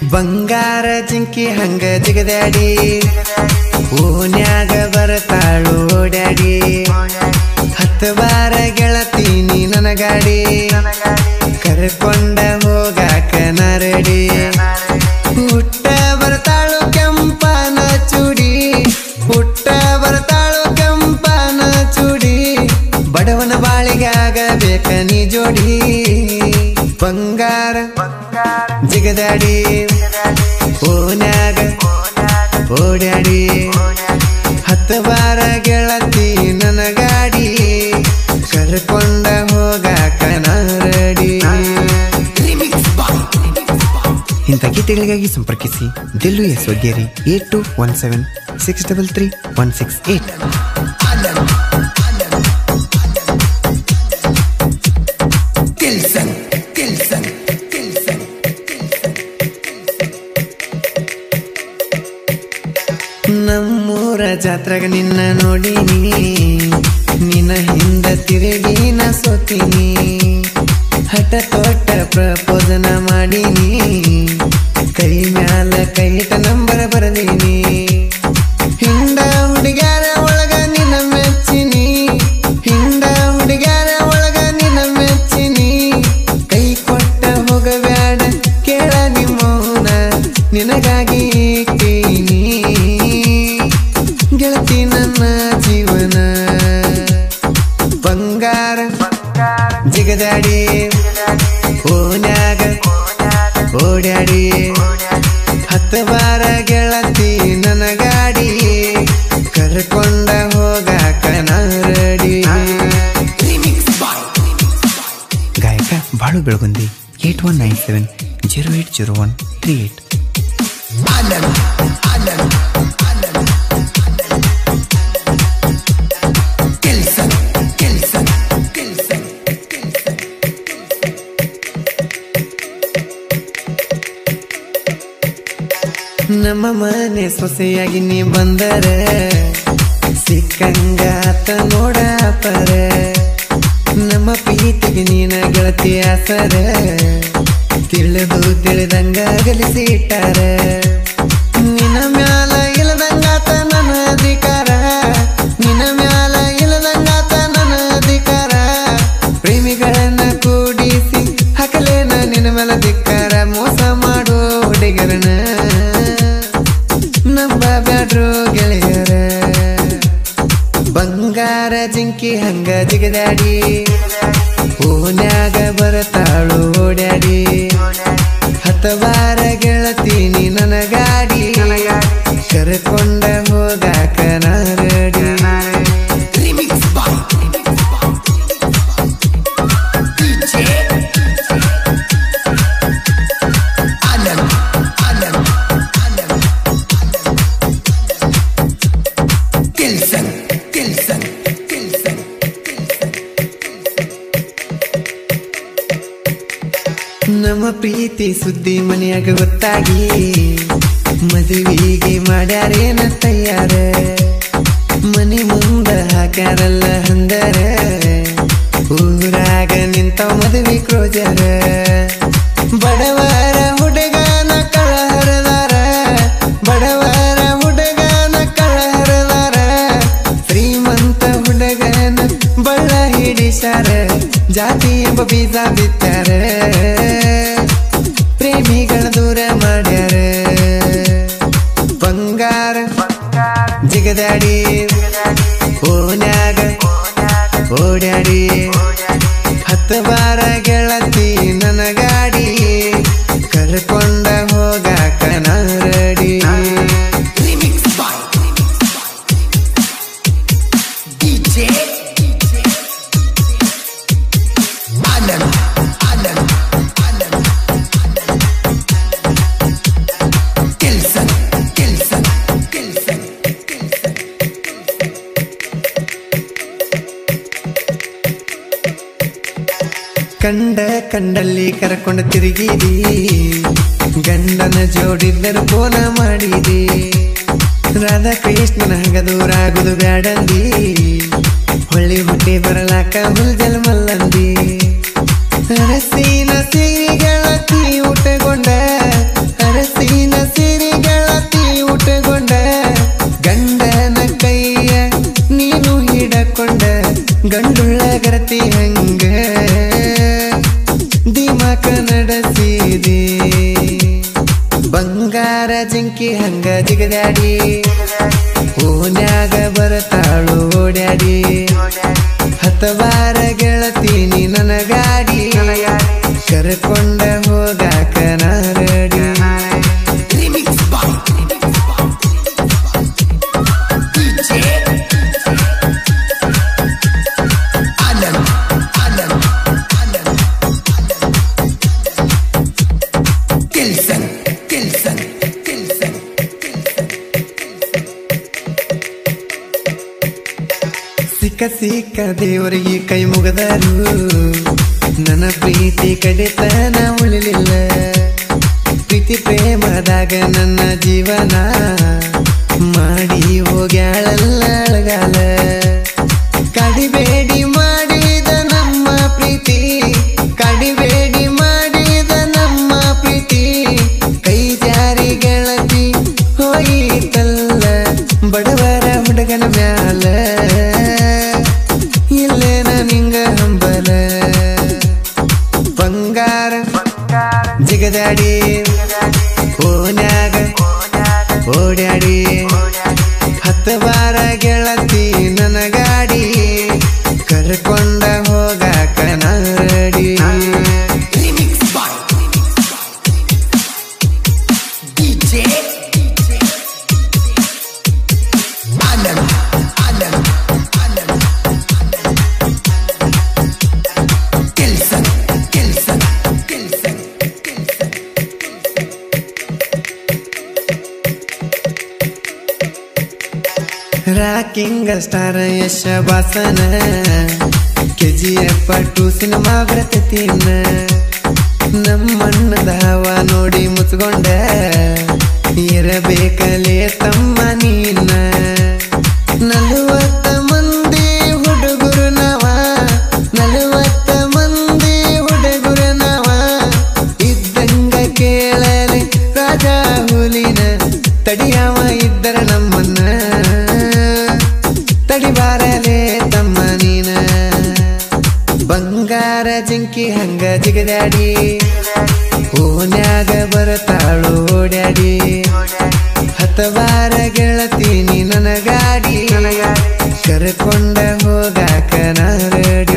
ಬಂಗಾರ ಜಿಂಕಿ ಹಂಗ ಜಿಗದಾಡಿ ಓನ್ಯಾಗ ಬರ್ತಾಳು ಓಡ್ಯಾಡಿ ಹತ್ತು ಬಾರ ಗೆಳತೀನಿ ನನಗಾಡಿ ಕರ್ಕೊಂಡ ಹೋಗಾಕ ನರಡಿ ಹುಟ್ಟ ಬರ್ತಾಳು ಕೆಂಪನ ಚುಡಿ ಹುಟ್ಟ ಬರ್ತಾಳು ಕೆಂಪನ ಚುಡಿ ಬಡವನ ಬಾಳಿಗೆ ಆಗಬೇಕ ನೀ ಜೋಡಿ ಬಂಗಾರ ಜಿಗದಾಡಿ ಓನ್ಯಾಗ ಓಡ್ಯಾಡಿ ಹತ್ತು ಬಾರ ಗೆಳತಿ ನನ್ನ ಗಾಡಿ ಕರ್ಕೊಂಡ ಹೋಗಾಕ ನಾರಡಿ ಇಂಥ ಗೀತೆಗಳಿಗಾಗಿ ಸಂಪರ್ಕಿಸಿ Dillu S Waggeri eight two one seven six double three one six eight ನಮ್ಮೂರ ಜಾತ್ರೆಗ ನಿನ್ನ ನೋಡಿನಿ ನಿನ್ನ ಹಿಂದ ತಿರುಗಿ ನಾ ಸೋತೀನಿ ಹಠ ತೊಟ್ಟ ಪ್ರಪೋಸನ ಮಾಡೀನಿ ಕೈ ಮ್ಯಾಲ ಕೈಟ ನಂಬರ್ ಬರದೀನಿ ಹಿಂಡ ಹುಡುಗ್ಯಾರ ಒಳಗ ನಿನ್ನ ಮೆಚ್ಚಿನಿ ಹಿಂಡ ಹುಡುಗ್ಯಾರ ಒಳಗ ನಿನ್ನ ಮೆಚ್ಚಿನಿ ಕೈ ಕೊಟ್ಟ ಹೋಗಬ್ಯಾಡ ಕೇಳ ನಿಮ್ಮೋನ ನಿನಗಾಗಿ ಕೇನಿ ಗೆಳತಿ ನನ್ನ ಜೀವನ ಬಂಗಾರ ಜಿಗದಾಡಿ ಓನ್ಯಾಗ ಓಡ್ಯಾಡಿ ಹತ್ತು ಬಾರ ಗೆಳತಿ ನನ್ನ ಗಾಡಿ ಕರ್ಕೊಂಡ ಹೋಗಾಕ ನಾರಡಿ ಗಾಯಕ Balu Belagundi eight one nine seven zero eight zero one three eight ನಮ್ಮ ಮನೆ ಸೊಸೆಯಾಗಿ ನೀ ಬಂದರೆ ಸಿಕ್ಕಂಗಾತ ನೋಡಪರ ನಮ್ಮ ಪ್ರೀತಿಗೆ ನೀನ ಗೆಳತಿ ಆಸರ ತಿಳಿದು ತಿಳಿದಂಗ ಗಲಿಸಿ ಇಟ್ಟಾರ ನಿನ್ನ ಮ್ಯಾಲ ಇಲ್ಲದಂಗಾತ ನನ್ನ ಅಧಿಕಾರ ನಿನ್ನ ಮ್ಯಾಲ ಇಲ್ಲದಂಗಾತ ನನ್ನ ಅಧಿಕಾರ ಪ್ರೇಮಿಗಳನ್ನ ಕೂಡಿಸಿ ಹಾಕಲೇನ ನಿನ್ನ ಮೇಲೆ ಧಿಕ್ಕಾರ ಮೋಸ ಮಾಡೋ ಹುಡುಗರನ ನಂಬ ಬ್ಯಾಡ್ರು ಗೆಳೆಯರ ಬಂಗಾರ ಜಿಂಕಿ ಹಂಗ ಜಿಗದಾಡಿ ಓನ್ಯಾಗ ಬರತಾಳು ಓಡ್ಯಾಡಿ ಹತ್ತು ಬಾರ ಗೆಳತೀನಿ ನನ್ನ ಗಾಡಿ ಕರ್ಕೊಂಡ ಹೋಗಾಕ ನಾರಡಿ ನಮ್ಮ ಪ್ರೀತಿ ಸುದ್ದಿ ಮನೆಯಾಗ ಗೊತ್ತಾಗಿ ಮದುವೆಗೆ ಮಾಡ್ಯಾರೇನ ತಯಾರ ಮನೆ ಮುಂದ ಹಾಕ್ಯಾರಲ್ಲ ಹಂದರ ಊರಾಗ ನಿಂತ ಮದುವೆ ಕ್ರೋಜರ ಬಡವರ ಹುಡುಗನ ಕಳಹರದಾರ ಬಡವರ ಹುಡುಗನ ಕಳಹರದಾರ ಶ್ರೀಮಂತ ಹುಡುಗನ ಬಳ್ಳ ಹಿಡಿಸಾರ ಜಾತಿ ಎಂಬ ಬೀಜ ಬಿತ್ತಾರ ಪ್ರೇಮಿಗಳ ದೂರ ಮಾಡ್ಯಾರ ಬಂಗಾರ ಜಿಗದಾಡಿ ಓನ್ಯಾಗ ಓಡ್ಯಾಡಿ ಹತ್ತು ಬಾರ ಗೆಳತಿ ನನ್ನ ಗಾಡಿ ಕರ್ಕೊಂಡ ಹೋಗಾಕ ನಾರಡಿ ಕಂಡ ಕಂಡಲ್ಲಿ ಕರ್ಕೊಂಡು ತಿರುಗಿದಿ ಗಂಡನ ಜೋಡಿದ್ದರು ಫೋನ ಮಾಡಿದಿ ರಾಧಾಕೃಷ್ಣನ ಹಂಗ ದೂರ ಆಗುದು ಬ್ಯಾಡಂದಿ ಹೊಳ್ಳಿ ಹುಟ್ಟಿ ಬರಲಾಕ ಹುಲ್ಜಲ್ ಮಲ್ಲಂದಿ ಅರಸಿನ ಸಿರಿ ಗೆಳತಿ ಊಟಗೊಂಡ ಅರಸಿ ಬಂಗಾರ ಜಿಂಕಿ ಹಂಗ ಜಿಗದಾಡಿ ಓನ್ಯಾಗ ಬರತಾಳು ಓಡ್ಯಾಡಿ ಹತ್ತವಾರ ಗೆಳತೀನಿ ನನ್ನ ಗಾಡಿ ಕರ್ಕೊಂಡ ಹೋಗಾಕ ನಾರಡಿ ಸಿಕ್ಕ ಸಿಕ್ಕ ದೇವರಿಗೆ ಕೈ ಮುಗದರು ನನ್ನ ಪ್ರೀತಿ ಕಡಿತನ ಉಳಿಲಿಲ್ಲ ಪ್ರೀತಿ ಪ್ರೇಮದಾಗ ನನ್ನ ಜೀವನ ಮಾಡಿ ಹೋಗ್ಯಾಳಲ್ಲ ಅಳಗಾಲ ಕಡಿಬೇಡಿ ಮಾಡಿದ ನಮ್ಮ ಪ್ರೀತಿ ಕಡಿಬೇಡಿ ಮಾಡಿದ ನಮ್ಮ ಪ್ರೀತಿ ಕೈ ಜಾರಿ ಗೆಳತಿ ಹೋಯಿತಲ್ಲ ಬಡವರ ಹುಡುಗನ ಮ್ಯಾಲ ಇಲ್ಲೇನ ನಿಂಗ ಹಂಬಲ ಬಂಗಾರ ಜಿಗದಾಡಿ ಓನ್ಯಾಗ ಓಡ್ಯಾಡಿ ಹತ್ತು ಬಾರ ಗೆಳತಿ ನನ್ನ ಗಾಡಿ ಕರ್ಕೊಂಡ ಹೋಗಾಕ ನಾರಡಿ ರಾಕಿಂಗ್ ಸ್ಟಾರ್ ಯಶ ಬಾಸನ ಕೆಜಿ ಎಫ್ ಟು ಸಿನಿಮಾ ಬರತೈತಿನ ನಮ್ಮಣ್ಣ ದಾವ ನೋಡಿ ಮುಚ್ಕೊಂಡ ಇರಬೇಕಲೇ ತಮ್ಮ ನೀನ ನಲವತ್ತ ಮಂದಿ ಹುಡುಗರು ನಾವ ನಲವತ್ತ ಮಂದಿ ಹುಡುಗರು ನಾವ ಇದ್ದಂಗ ಕೇಳಲೆ ರಾಜ ಹುಲಿನ ತಡಿಯವ ಇದ್ದರ ನಮ್ಮನ್ನ ತಡಿಬಾರಲೆ ತಮ್ಮ ನೀನ ಬಂಗಾರ ಜಿಂಕಿ ಹಂಗ ಜಿಗದಾಡಿ ಓನ್ಯಾಗ ಬರತಾಳು ಓಡ್ಯಾಡಿ ಹತ್ತವಾರ ಗೆಳತೀನಿ ನನ್ನ ಗಾಡಿ ಕರ್ಕೊಂಡ ಹೋಗಾಕ ನಾರಡಿ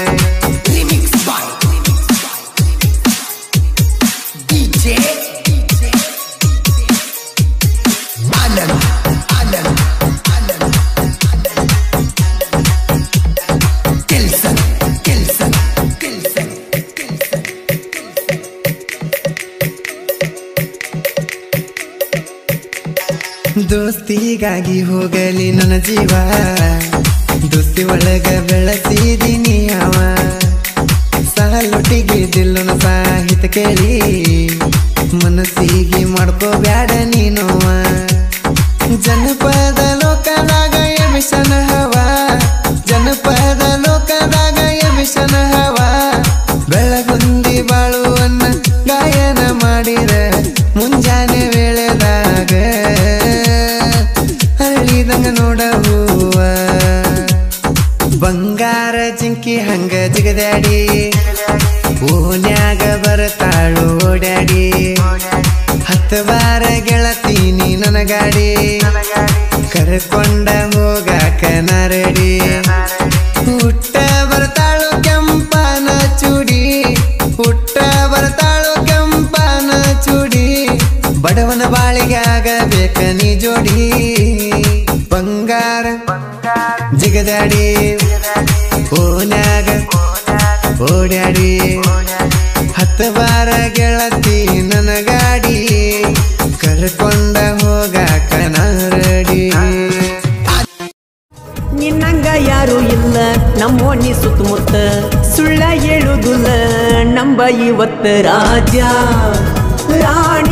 ದೋಸ್ತಿಗಾಗಿ ಹೋಗಲಿ ನನ್ನ ಜೀವ ದೋಸ್ತಿ ಒಳಗ ಬೆಳೆಸಿದೀನಿ ಅವ ಸಾಲೊಟ್ಟಿಗೆ ದಿಲ್ಲನ ಸಾಹಿತ್ಯ ಕೇಳಿ ಮನಸ್ಸಿಗೆ ಮಾಡ್ಕೋಬ್ಯಾಡ ನೀನೋವ ಜನಪದ ಲೋಕದಾಗ ಎಮಿಷನ ಹವ ಜನಪದ ಲೋಕದಾಗ ಎಮಿಷನ ಹವ ಬೆಳಗುಂದಿ ಬಾಳುವನ್ನ ಗಾಯನ ಮಾಡಿರ ಮುಂಜಾನೆ ವೇಳೆದಾಗ ಅರಳಿದಂಗ ನೋಡ ಹೂವ ಬಂಗಾರ ಜಿಂಕಿ ಹಂಗ ಜಿಗದಾಡಿ ಓನ್ಯಾಗ ಬರತಾಳು ಓಡ್ಯಾಡಿ ಹತ್ತು ಬಾರ ಗೆಳತೀನಿ ನನ್ನ ಗಾಡಿ ಕರ್ಕೊಂಡ ಹೋಗಾಕ ನರಡಿ ಹುಟ್ಟ ಬರ್ತಾಳು ಕೆಂಪನ ಚೂಡಿ ಹುಟ್ಟ ಬರ್ತಾಳು ಕೆಂಪನ ಚೂಡಿ ಬಡವನ ಬಾಳಿಗೆ ಆಗಬೇಕ ನೀ ಜೋಡಿ ಬಂಗಾರ ಜಿಗದಾಡಿ ಓನ್ಯಾಗ ಓಡ್ಯಾಡಿ ಹತ್ತು ಬಾರ ಗೆಳತಿ ನನ್ನ ಗಾಡಿ ಕರ್ಕೊಂಡ ಹೋಗಾಕ ನಾರಡಿ ನಿನ್ನಂಗ ಯಾರು ಇಲ್ಲ ನಮ್ಮೋಣಿ ಸುತ್ತಮುತ್ತ ಸುಳ್ಳ ಹೇಳುದಿಲ್ಲ ನಂಬ ಇವತ್ತ ರಾಜ ರಾಣಿ